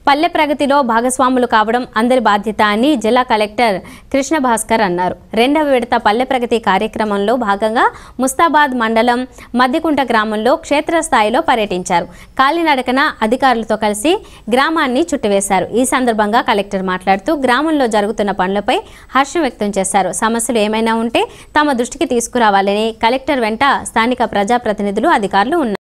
పల్లె ప్రగతిలో భాగస్వాములు కావడం అందరి బాధ్యత అని జిల్లా కలెక్టర్ కృష్ణ భాస్కర్ అన్నారు రెండవ విడత పల్లె ప్రగతి కార్యక్రమంలో భాగంగా ముస్తాబాద్ మండలం మద్దికుంట గ్రామంలో క్షేత్రస్థాయిలో పర్యటించారు కాలినడకన అధికారులతో కలిసి గ్రామాన్ని చుట్టువేశారు ఈ సందర్భంగా కలెక్టర్ మాట్లాడుతూ గ్రామంలో జరుగుతున్న పనులపై హర్షం వ్యక్తం చేశారు సమస్యలు ఏమైనా ఉంటే తమ దృష్టికి తీసుకురావాలని కలెక్టర్ వెంట స్థానిక ప్రజాప్రతినిధులు అధికారులు ఉన్నారు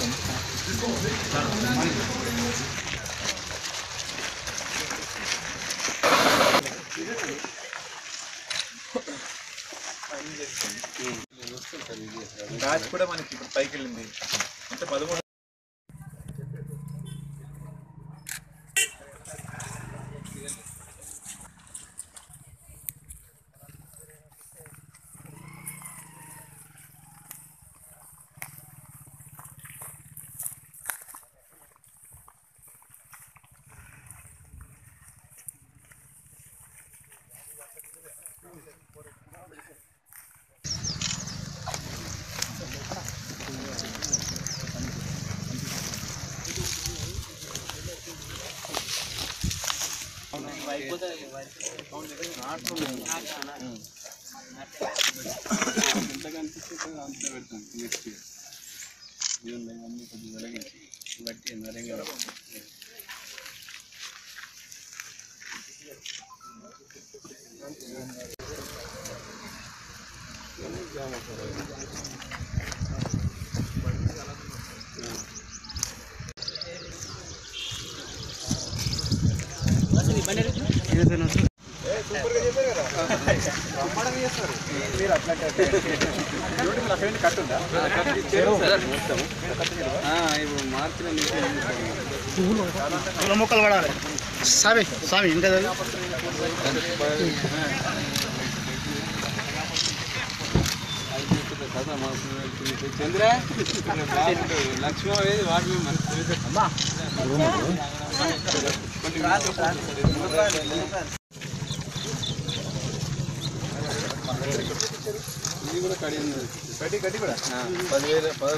బ్యాచ్ కూడా మనకి ఇప్పుడు పైకి వెళ్ళింది అంటే పదమూడు పూల మొక్కలు పడాలి స్వామి స్వామి ఇంకా చదివి. చంద్ర లక్ష్మణ వాటి ఇది కూడా కడిగింది కట్టి కట్టి కూడా పదివేల